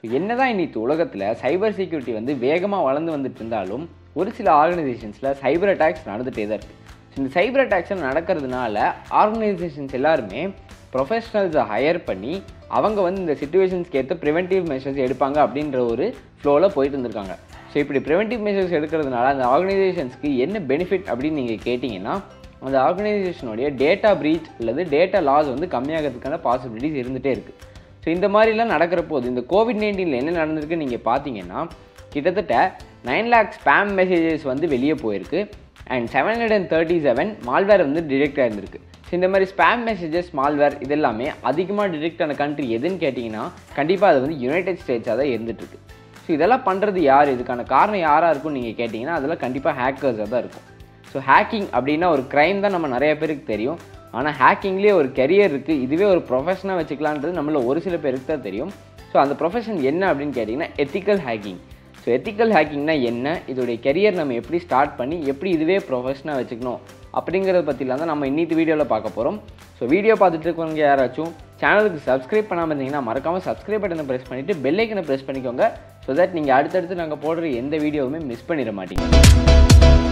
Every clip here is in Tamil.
என்னதான் இன்னைக்கு உலகத்தில் சைபர் செக்யூரிட்டி வந்து வேகமாக வளர்ந்து வந்துட்டு இருந்தாலும் ஒரு சில ஆர்கனைசேஷன்ஸில் சைபர் அட்டாக்ஸ் நடந்துகிட்டே தான் இருக்குது ஸோ இந்த சைபர் அட்டாக்ஸ் நடக்கிறதுனால ஆர்கனைசேஷன்ஸ் எல்லாருமே ப்ரொஃபஷனல்ஸை ஹையர் பண்ணி அவங்க வந்து இந்த சுச்சுவேஷன்ஸ்க்கு ஏற்ற ப்ரிவென்டிவ் மெஷர்ஸ் எடுப்பாங்க அப்படின்ற ஒரு ஃப்ளோவில் போயிட்டு இருந்திருக்காங்க ஸோ இப்படி ப்ரிவென்டிவ் மெஷர்ஸ் எடுக்கிறதுனால அந்த ஆர்கனைசேஷன்ஸ்க்கு என்ன பெனிஃபிட் அப்படின்னு நீங்கள் கேட்டிங்கன்னா அந்த ஆர்கனைசேஷனுடைய டேட்டா பிரீச் அல்லது டேட்டா லாஸ் வந்து கம்மியாகிறதுக்கான பாசிபிலிட்டிஸ் இருந்துகிட்டே இருக்குது ஸோ இந்த மாதிரிலாம் நடக்கிற போது இந்த கோவிட் நைன்டீனில் என்ன நடந்திருக்குன்னு நீங்கள் பார்த்தீங்கன்னா கிட்டத்தட்ட நைன் லேக் ஸ்பேம் மெசேஜஸ் வந்து வெளியே போயிருக்கு and seven hundred and thirty seven malware வந்து டிடெக்ட் ஆயிருந்திருக்கு ஸோ இந்த மாதிரி ஸ்பேம் மெசேஜஸ் மால்வேர் இது எல்லாமே அதிகமாக டிடெக்ட் ஆன கண்ட்ரி எதுன்னு கேட்டிங்கன்னா கண்டிப்பாக அது வந்து யுனைடெட் ஸ்டேட்ஸாக தான் இருந்துகிட்ருக்கு ஸோ இதெல்லாம் பண்ணுறது யார் இதுக்கான காரணம் யாராக இருக்கும்னு நீங்கள் கேட்டிங்கன்னா அதெல்லாம் கண்டிப்பாக ஹேக்கர்ஸாக தான் இருக்கும் ஸோ ஹேக்கிங் அப்படின்னா ஒரு க்ரைம் தான் நம்ம நிறைய பேருக்கு தெரியும் ஆனால் ஹேக்கிங்லேயே ஒரு கெரியர் இருக்குது இதுவே ஒரு ப்ரொஃபஷனாக வச்சுக்கலான்றது நம்மள ஒரு சில பேருக்கு தான் தெரியும் ஸோ அந்த ப்ரொஃபஷன் என்ன அப்படின்னு கேட்டிங்கன்னா எத்திக்கல் ஹேக்கிங் ஸோ எத்திக்கல் ஹேக்கிங்னா என்ன இதோடைய கெரியர் நம்ம எப்படி ஸ்டார்ட் பண்ணி எப்படி இதுவே ப்ரொஃபஷனாக வச்சுக்கணும் அப்படிங்கிறத பற்றிலாம் தான் நம்ம இன்னித்து வீடியோவில் பார்க்க போகிறோம் ஸோ வீடியோ பார்த்துட்டு இருக்கவங்க யாராச்சும் சேனலுக்கு சப்ஸ்கிரைப் பண்ணாமல் இருந்தீங்கன்னா மறக்காமல் சப்ஸ்கிரைப் பட்டனை ப்ரெஸ் பண்ணிவிட்டு பெல்லைக்கனை ப்ரெஸ் பண்ணிக்கோங்க ஸோ தட் நீங்கள் அடுத்தடுத்து நாங்கள் போடுற எந்த வீடியோவுமே மிஸ் பண்ணிட மாட்டீங்க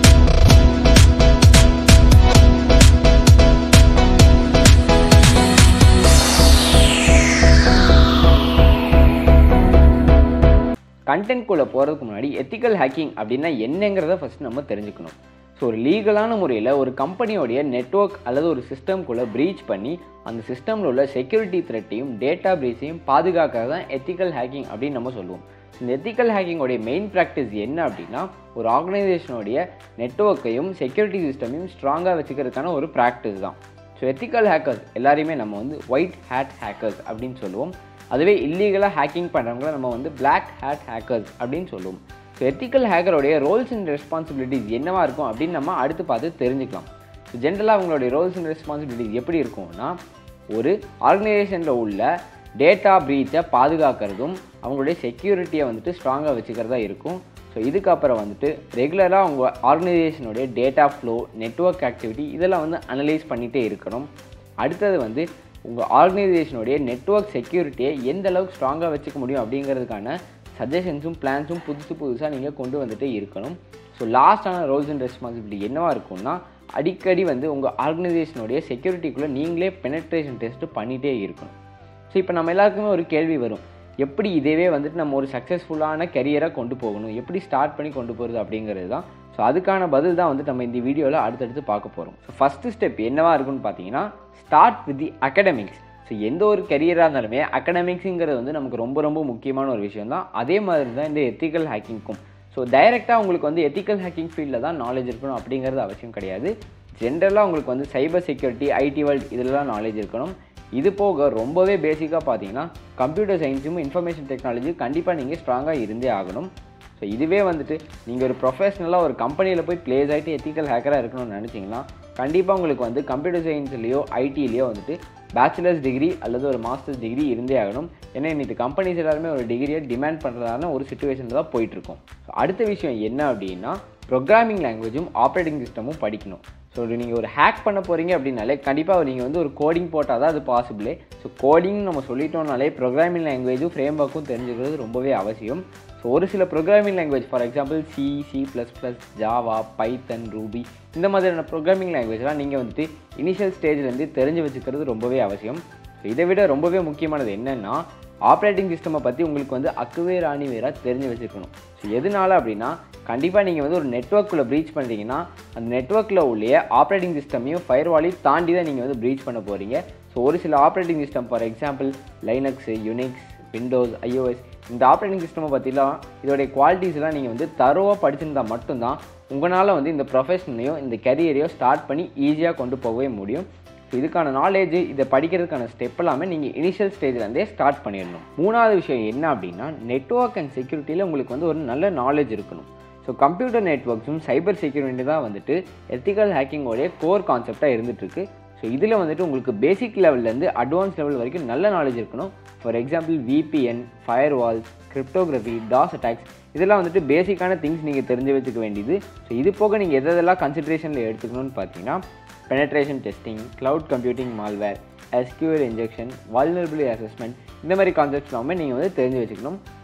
கண்டென்ட்குள்ளே போகிறதுக்கு முன்னாடி எத்திக்கல் ஹேக்கிங் அப்படின்னா என்னங்கிறத ஃபஸ்ட் நம்ம தெரிஞ்சுக்கணும் ஸோ ஒரு லீகலான முறையில் ஒரு கம்பெனியோடைய நெட்ஒர்க் அல்லது ஒரு சிஸ்டம்குள்ளே ப்ரீச் பண்ணி அந்த சிஸ்டமில் உள்ள செக்யூரிட்டி த்ரெட்டையும் டேட்டா ப்ரீச்சையும் பாதுகாக்கிறது தான் எத்திக்கல் ஹேக்கிங் அப்படின்னு நம்ம சொல்லுவோம் இந்த எத்திக்கல் ஹேக்கிங்கோடைய மெயின் ப்ராக்டிஸ் என்ன அப்படின்னா ஒரு ஆர்கனைசேஷனுடைய நெட்ஒர்க்கையும் செக்யூரிட்டி சிஸ்டமையும் ஸ்ட்ராங்காக வச்சுக்கிறதுக்கான ஒரு ப்ராக்டிஸ் தான் ஸோ எத்திக்கல் ஹேக்கர்ஸ் எல்லாரையுமே நம்ம வந்து ஒயிட் ஹேட் ஹேக்கர்ஸ் அப்படின்னு சொல்லுவோம் அதுவே இல்லீகலாக ஹேக்கிங் பண்ணுறவங்கள நம்ம வந்து பிளாக் ஹேட் ஹேக்கர்ஸ் அப்படின்னு சொல்லுவோம் ஸோ எத்திக்கல் ஹேக்கருடைய ரோல்ஸ் அண்ட் ரெஸ்பான்சிபிலிட்டிஸ் என்னவா இருக்கும் அப்படின்னு நம்ம அடுத்து பார்த்து தெரிஞ்சுக்கலாம் ஸோ ஜென்ரலாக அவங்களுடைய ரோல்ஸ் அண்ட் ரெஸ்பான்சிபிலிட்டிஸ் எப்படி இருக்கும்னா ஒரு ஆர்கனைசேஷனில் உள்ள டேட்டா ப்ரீச்சை பாதுகாக்கிறதும் அவங்களுடைய செக்யூரிட்டியை வந்துட்டு ஸ்ட்ராங்காக வச்சுக்கிறதா இருக்கும் ஸோ இதுக்கப்புறம் வந்துட்டு ரெகுலராக அவங்க ஆர்கனைசேஷனுடைய டேட்டா ஃப்ளோ நெட்ஒர்க் ஆக்டிவிட்டி இதெல்லாம் வந்து அனலைஸ் பண்ணிகிட்டே இருக்கணும் அடுத்தது வந்து உங்கள் ஆர்கனைசேஷனுடைய நெட்ஒர்க் செக்யூரிட்டியை எந்த அளவுக்கு ஸ்ட்ராங்காக வச்சுக்க முடியும் அப்படிங்கிறதுக்கான சஜஷன்ஸும் பிளான்ஸும் புதுசு புதுசாக நீங்கள் கொண்டு வந்துட்டே இருக்கணும் ஸோ லாஸ்டான ரோல்ஸ் அண்ட் ரெஸ்பான்சிபிலிட்டி என்னவாக இருக்கும்னா அடிக்கடி வந்து உங்கள் ஆர்கனைசேஷனுடைய செக்யூரிட்டிக்குள்ளே நீங்களே பெனட்ரேஷன் டெஸ்ட்டு பண்ணிகிட்டே இருக்கணும் ஸோ இப்போ நம்ம எல்லாருக்குமே ஒரு கேள்வி வரும் எப்படி இதேவே வந்துட்டு நம்ம ஒரு சக்ஸஸ்ஃபுல்லான கெரியரை கொண்டு போகணும் எப்படி ஸ்டார்ட் பண்ணி கொண்டு போகிறது அப்படிங்கிறது தான் ஸோ அதுக்கான பதில் தான் வந்து நம்ம இந்த வீடியோவில் அடுத்தடுத்து பார்க்க போகிறோம் ஸோ ஃபஸ்ட்டு ஸ்டெப் என்னவா இருக்குன்னு பார்த்தீங்கன்னா start with the academics so எந்த ஒரு கெரியராக இருந்தாலுமே அகடமிக்ஸுங்கிறது வந்து நமக்கு ரொம்ப ரொம்ப முக்கியமான ஒரு விஷயம் தான் அதே மாதிரி தான் இந்த எத்திக்கல் ஹேக்கிங்க்கும் ஸோ டைரெக்டாக உங்களுக்கு வந்து எத்திக்கல் ஹேக்கிங் ஃபீல்டில் தான் நாலேஜ் இருக்கணும் அப்படிங்கிறது அவசியம் கிடையாது ஜென்ரலாக உங்களுக்கு வந்து சைபர் செக்யூரிட்டி ஐடி வேர்ல்ட் இதெல்லாம் நாலேஜ் இருக்கணும் இது போக ரொம்பவே பேசிக்காக பார்த்தீங்கன்னா கம்ப்யூட்டர் சயின்ஸும் இன்ஃபர்மேஷன் டெக்னாலஜி கண்டிப்பாக நீங்கள் ஸ்ட்ராங்காக இருந்தே ஆகணும் ஸோ இதுவே வந்துட்டு நீங்கள் ஒரு ப்ரொஃபஷ்னலாக ஒரு கம்பெனியில் போய் ப்ளேஸ் ஆகிட்டு எத்திக்கல் ஹேக்கராக இருக்கணும்னு நினச்சிங்கன்னா கண்டிப்பாக உங்களுக்கு வந்து கம்ப்யூட்டர் சயின்ஸ்லேயோ ஐடிலேயோ வந்துட்டு பேச்சுலர்ஸ் டிகிரி அல்லது ஒரு மாஸ்டர்ஸ் டிகிரி இருந்தே ஆகணும் ஏன்னா இன்னைக்கு கம்பெனிஸ் எல்லாருமே ஒரு டிகிரியை டிமாண்ட் பண்ணுறதான ஒரு சுச்சுவேஷனில் தான் போயிட்டுருக்கோம் ஸோ அடுத்த விஷயம் என்ன அப்படின்னா ப்ரோக்ராமிங் லாங்குவேஜும் ஆப்ரேட்டிங் சிஸ்டமும் படிக்கணும் ஸோ நீங்கள் ஒரு ஹேக் பண்ண போகிறீங்க அப்படின்னாலே கண்டிப்பாக நீங்கள் வந்து ஒரு கோடிங் போட்டால் தான் அது பாசிபிளே ஸோ கோடிங் நம்ம சொல்லிட்டோம்னாலே ப்ரோக்ராமிங் லாங்குவேஜும் ஃப்ரேம் ஒர்க்கும் தெரிஞ்சுக்கிறது ரொம்பவே அவசியம் ஸோ ஒரு சில programming language for example C C plus plus Java Python Ruby இந்த மாதிரியான ப்ரோக்ராமிங் லாங்குவேஜ்லாம் நீங்கள் வந்துட்டு இனிஷியல் ஸ்டேஜ்லேருந்து தெரிஞ்சு வச்சுக்கிறது ரொம்பவே அவசியம் ஸோ இதை விட ரொம்பவே முக்கியமானது என்னென்னா ஆப்ரேட்டிங் சிஸ்டமை பற்றி உங்களுக்கு வந்து அக்குவே ராணி வேறாக தெரிஞ்சு வச்சுருக்கணும் ஸோ எதனால அப்படின்னா கண்டிப்பாக நீங்கள் வந்து ஒரு நெட்ஒர்க்கில் ப்ரீச் பண்ணுறீங்கன்னா அந்த நெட்ஒர்க்கில் உள்ள ஆப்ரேட்டிங் சிஸ்டமையும் ஃபயர்வாலையும் தாண்டி தான் நீங்கள் வந்து ப்ரீச் பண்ண போகிறீங்க ஸோ ஒரு சில operating system for example Linux Unix Windows iOS இந்த ஆப்ரேட்டிங் சிஸ்டமை பற்றிலாம் இதோடைய குவாலிட்டிஸ்லாம் நீங்கள் வந்து தரோவாக படிச்சிருந்தால் மட்டும்தான் உங்களால் வந்து இந்த ப்ரொஃபஷனையும் இந்த கெரியரையோ ஸ்டார்ட் பண்ணி ஈஸியாக கொண்டு போகவே முடியும் ஸோ இதுக்கான நாலேஜ் இதை படிக்கிறதுக்கான ஸ்டெப் எல்லாமே நீங்கள் இனிஷியல் ஸ்டேஜ்லேருந்தே ஸ்டார்ட் பண்ணிடணும் மூணாவது விஷயம் என்ன அப்படின்னா நெட்ஒர்க் அண்ட் செக்யூரிட்டியில் உங்களுக்கு வந்து ஒரு நல்ல நாலேஜ் இருக்கணும் ஸோ கம்ப்யூட்டர் நெட்ஒர்க்ஸும் சைபர் செக்யூரிட்டி தான் வந்துட்டு எத்திக்கல் ஹேக்கிங்கோடைய கோர் கான்செப்டாக இருந்துகிட்ருக்கு ஸோ இதில் வந்துட்டு உங்களுக்கு பேசிக் லெவல்லேருந்து அட்வான்ஸ் லெவல் வரைக்கும் நல்ல நாலேஜ் இருக்கணும் for example VPN firewalls cryptography DoS attacks இதெல்லாம் வந்துட்டு பேசிக்கான திங்ஸ் நீங்கள் தெரிஞ்சு வச்சுக்க வேண்டியது ஸோ இது போக நீங்கள் எதெல்லாம் கன்சிடரேஷனில் எடுத்துக்கணும்னு பார்த்தீங்கன்னா penetration testing cloud computing malware SQL injection vulnerability assessment இந்த மாதிரி கான்செப்ட்ஸ் எல்லாமே நீங்கள் வந்து தெரிஞ்சு வச்சுக்கணும்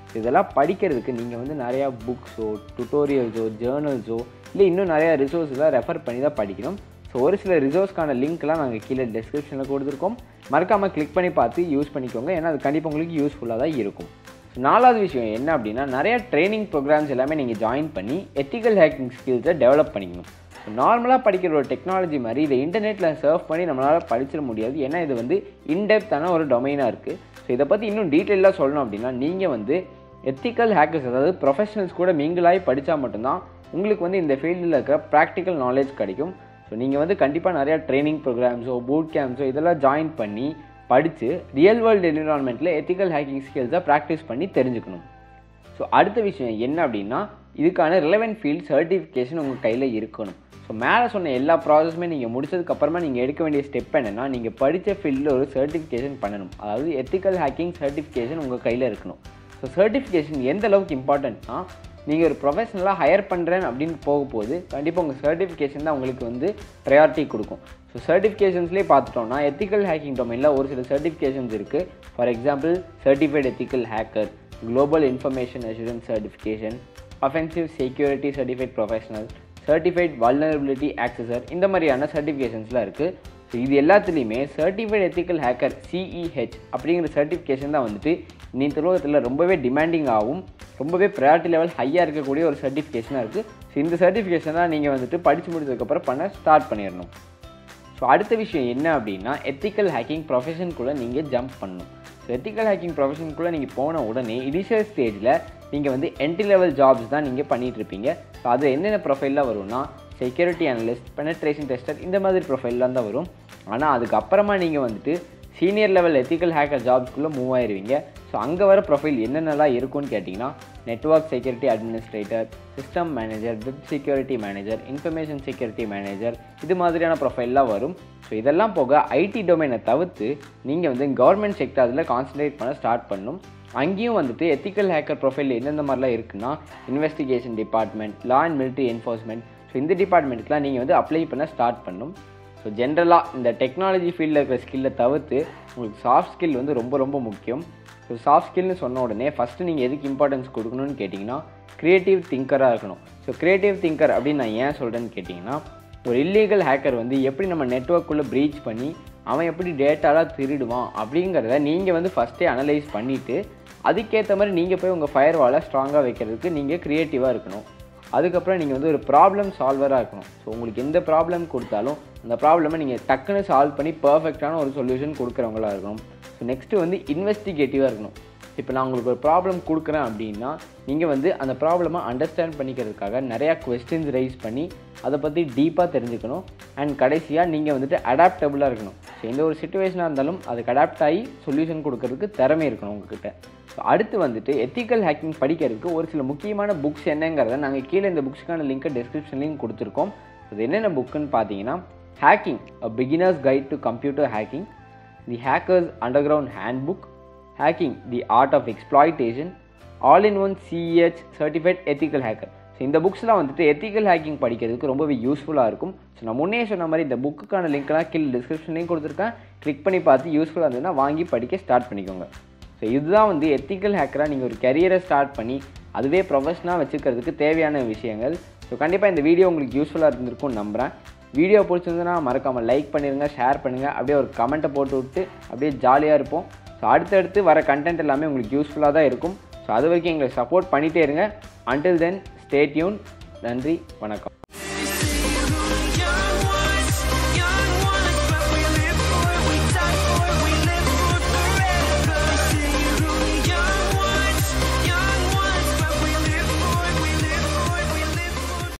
இதெல்லாம் படிக்கிறதுக்கு நீங்கள் வந்து நிறையா புக்ஸோ டுட்டோரியல்ஸோ ஜேர்னல்ஸோ இல்லை இன்னும் நிறையா ரிசோர்ஸ்லாம் ரெஃபர் பண்ணி தான் படிக்கணும் ஸோ ஒரு சில ரிசோர்ஸ்க்கான லிங்க்லாம் நாங்கள் கீழே டிஸ்கிரிப்ஷனில் கொடுத்துருக்கோம் மறக்காமல் கிளிக் பண்ணி பார்த்து யூஸ் பண்ணிக்கோங்க ஏன்னா அது கண்டிப்பாக உங்களுக்கு யூஸ்ஃபுல்லாக தான் இருக்கும் ஸோ நாலாவது விஷயம் என்ன அப்படின்னா நிறையா ட்ரைனிங் ப்ரோக்ராம்ஸ் எல்லாமே நீங்கள் ஜாயின் பண்ணி எத்திக்கல் ஹேக்கிங் ஸ்கில்ஸை டெவலப் பண்ணிக்கணும் ஸோ நார்மலாக படிக்கிற ஒரு டெக்னாலஜி மாதிரி இதை இன்டர்நெட்டில் சர்வ் பண்ணி நம்மளால் படிச்சிட முடியாது ஏன்னா இது வந்து இன்டெப்த்தான ஒரு டொமைனாக இருக்குது ஸோ இதை பற்றி இன்னும் டீட்டெயிலாக சொல்லணும் அப்படின்னா நீங்கள் வந்து எத்திக்கல் ஹேக்கர்ஸ் அதாவது ப்ரொஃபஷனல்ஸ் கூட மிங்கிளாகி படித்தா மட்டும்தான் உங்களுக்கு வந்து இந்த ஃபீல்டில் இருக்கிற ப்ராக்டிக்கல் நாலேஜ் கிடைக்கும் ஸோ நீங்கள் வந்து கண்டிப்பாக நிறையா ட்ரைனிங் ப்ரோக்ராம்ஸோ பூட் கேம்ஸோ இதெல்லாம் ஜாயின் பண்ணி படித்து ரியல் வேர்ல்டு என்விரான்மெண்ட்டில் எத்திக்கல் ஹேக்கிங் ஸ்கில்ஸை ப்ராக்டிஸ் பண்ணி தெரிஞ்சுக்கணும் ஸோ அடுத்த விஷயம் என்ன அப்படின்னா இதுக்கான ரிலவெண்ட் ஃபீல்ட் சர்டிஃபிகேஷன் உங்கள் கையில் இருக்கணும் ஸோ மேலே சொன்ன எல்லா ப்ராசஸுமே நீங்கள் முடிச்சதுக்கப்புறமா நீங்கள் எடுக்க வேண்டிய ஸ்டெப் என்னென்னா நீங்கள் படித்த ஃபீல்டில் ஒரு சர்டிஃபிகேஷன் பண்ணணும் அதாவது எத்திக்கல் ஹேக்கிங் சர்டிஃபிகேஷன் உங்கள் கையில் இருக்கணும் ஸோ சர்டிஃபிகேஷன் எந்த அளவுக்கு இம்பார்ட்டன்ட்னா நீங்கள் ஒரு ப்ரொஃபஷனலாக ஹையர் பண்ணுறேன் அப்படின்னு போகும்போது கண்டிப்பாக உங்கள் சர்டிஃபிகேஷன் தான் உங்களுக்கு வந்து ப்ரையாரிட்டி கொடுக்கும் ஸோ சர்டிஃபிகேஷன்ஸ்லேயே பார்த்துட்டோம்னா எத்திக்கல் ஹேக்கிங் டொமைனில் ஒரு சில சர்டிஃபிகேஷன்ஸ் இருக்குது for example certified ethical hacker global information assurance certification offensive security certified professional certified vulnerability assessor இந்த மாதிரியான சர்டிஃபிகேஷன்ஸ்லாம் இருக்குது ஸோ இது எல்லாத்துலேயுமே சர்டிஃபைட் எத்திக்கல் ஹேக்கர் சிஇஹெச் அப்படிங்கிற சர்டிஃபிகேஷன் தான் வந்துட்டு இன்னைக்கு உலகத்தில் ரொம்பவே டிமாண்டிங்காகவும் ரொம்பவே ப்ரையாரிட்டி லெவல் ஹையாக இருக்கக்கூடிய ஒரு சர்டிஃபிகேஷனாக இருக்குது ஸோ இந்த சர்டிஃபிகேஷன் தான் நீங்கள் வந்துட்டு படித்து முடிச்சதுக்கப்புறம் பண்ண ஸ்டார்ட் பண்ணிடணும் ஸோ அடுத்த விஷயம் என்ன அப்படின்னா எத்திக்கல் ஹேக்கிங் ப்ரொஃபஷனுக்குள்ளே நீங்கள் ஜம்ப் பண்ணணும் ஸோ எத்திக்கல் ஹேக்கிங் ப்ரொஃபஷனுக்குள்ளே நீங்கள் போன உடனே இனிஷியல் ஸ்டேஜில் நீங்கள் வந்து என்ட்ரி லெவல் ஜாப்ஸ் தான் நீங்கள் பண்ணிகிட்டு இருப்பீங்க ஸோ அது என்னென்ன ப்ரொஃபைலில் வரும்னா செக்யூரிட்டி அனலிஸ்ட் பெனட்ரேஷன் டெஸ்டர் இந்த மாதிரி ப்ரொஃபைல்லாம் தான் வரும் ஆனால் அதுக்கப்புறமா நீங்கள் வந்துட்டு சீனியர் லெவல் எத்திக்கல் ஹேக்கர் ஜாப்ஸ்க்குள்ளே மூவ் ஆயிருவீங்க ஸோ அங்கே வர ப்ரொஃபைல் என்னென்னலாம் இருக்கும்னு கேட்டிங்கன்னா network security administrator system manager web security manager information security manager இது மாதிரியான ப்ரொஃபைல்லாம் வரும் ஸோ இதெல்லாம் போக ஐடி டொமைனை தவிர்த்து நீங்கள் வந்து கவர்மெண்ட் செக்டாரில் கான்சன்ட்ரேட் பண்ண ஸ்டார்ட் பண்ணணும் அங்கேயும் வந்துட்டு எத்திக்கல் ஹேக்கர் ப்ரொஃபைல் எந்தெந்த மாதிரிலாம் இருக்குன்னா investigation department law and military enforcement so இந்த டிபார்ட்மெண்ட்டுக்குலாம் நீங்கள் வந்து அப்ளை பண்ண ஸ்டார்ட் பண்ணணும் ஸோ ஜென்ரலாக இந்த டெக்னாலஜி ஃபீல்டில் இருக்கிற ஸ்கில்லை தவிர்த்து உங்களுக்கு சாஃப்ட் ஸ்கில் வந்து ரொம்ப ரொம்ப முக்கியம் ஸோ சாஃப்ட் ஸ்கில்னு சொன்ன உடனே ஃபஸ்ட்டு நீங்கள் எதுக்கு இம்பார்ட்டன்ஸ் கொடுக்கணும்னு கேட்டிங்கன்னா க்ரியேட்டிவ் திங்கராக இருக்கணும் ஸோ க்ரியேட்டிவ் திங்கர் அப்படின்னு நான் ஏன் சொல்கிறேன்னு கேட்டிங்கன்னா ஒரு இல்லீகல் ஹேக்கர் வந்து எப்படி நம்ம நெட்ஒர்க்குள்ளே ப்ரீச் பண்ணி அவன் எப்படி டேட்டாலாம் திருடுவான் அப்படிங்கிறத நீங்கள் வந்து ஃபஸ்ட்டே அனலைஸ் பண்ணிவிட்டு அதுக்கேற்ற மாதிரி நீங்கள் போய் உங்கள் ஃபயர் வாலை ஸ்ட்ராங்காக வைக்கிறதுக்கு நீங்கள் க்ரியேட்டிவாக இருக்கணும் அதுக்கப்புறம் நீங்கள் வந்து ஒரு ப்ராப்ளம் சால்வராக இருக்கணும் ஸோ உங்களுக்கு எந்த ப்ராப்ளம் கொடுத்தாலும் அந்த ப்ராப்ளமை நீங்கள் டக்குன்னு சால்வ் பண்ணி பர்ஃபெக்டான ஒரு சொல்யூஷன் கொடுக்குறவங்களா இருக்கணும் ஸோ நெக்ஸ்ட்டு வந்து இன்வெஸ்டிகேட்டிவாக இருக்கணும் இப்போ நான் உங்களுக்கு ஒரு ப்ராப்ளம் கொடுக்குறேன் அப்படின்னா நீங்கள் வந்து அந்த ப்ராப்ளமை அண்டர்ஸ்டாண்ட் பண்ணிக்கிறதுக்காக நிறையா கொஸ்டின்ஸ் ரைஸ் பண்ணி அதை பற்றி டீப்பாக தெரிஞ்சுக்கணும் அண்ட் கடைசியாக நீங்கள் வந்துட்டு அடாப்டபுளாக இருக்கணும் ஸோ எந்த ஒரு சுச்சுவேஷனாக இருந்தாலும் அதுக்கு அடாப்ட் ஆகி சொல்யூஷன் கொடுக்கறதுக்கு திறமை இருக்கணும் உங்ககிட்ட ஸோ அடுத்து வந்துட்டு எத்திக்கல் ஹேக்கிங் படிக்கிறதுக்கு ஒரு சில முக்கியமான புக்ஸ் என்னங்கிறத நாங்கள் கீழே இந்த புக்ஸ்க்கான லிங்க்கை டிஸ்கிரிப்ஷன்லையும் கொடுத்துருக்கோம் அது என்னென்ன புக்குன்னு பார்த்தீங்கன்னா hacking a beginners guide to computer hacking the hackers underground handbook hacking the art of exploitation all in one CH certified ethical hacker so இந்த புக்ஸ்லாம் வந்துட்டு எத்திக்கல் ஹேக்கிங் படிக்கிறதுக்கு ரொம்பவே யூஸ்ஃபுல்லாக இருக்கும் ஸோ நான் முன்னே சொன்ன மாதிரி இந்த புக்குக்கான லிங்க்லாம் கீழே டிஸ்கிரிப்ஷன்லையும் கொடுத்துருக்கேன் கிளிக் பண்ணி பார்த்து யூஸ்ஃபுல்லாக இருந்ததுன்னா வாங்கி படிக்க ஸ்டார்ட் பண்ணிக்கோங்க ஸோ இதுதான் வந்து எத்திக்கல் ஹேக்கராக நீங்கள் ஒரு கரியரை ஸ்டார்ட் பண்ணி அதுவே ப்ரொஃபஷனாக வச்சுக்கிறதுக்கு தேவையான விஷயங்கள் ஸோ கண்டிப்பாக இந்த வீடியோ உங்களுக்கு யூஸ்ஃபுல்லாக இருந்திருக்கும்னு நம்புகிறேன் வீடியோ பிடிச்சிருந்ததுன்னா மறக்காமல் லைக் பண்ணிடுங்க ஷேர் பண்ணுங்கள் அப்படியே ஒரு கமெண்ட்டை போட்டு விட்டு அப்படியே ஜாலியாக இருப்போம் ஸோ அடுத்தடுத்து வர கண்டென்ட் எல்லாமே உங்களுக்கு யூஸ்ஃபுல்லாக தான் இருக்கும் ஸோ அது வரைக்கும் எங்களை சப்போர்ட் பண்ணிகிட்டே இருங்க அன்டில் தென் ஸ்டே டியூன் நன்றி வணக்கம்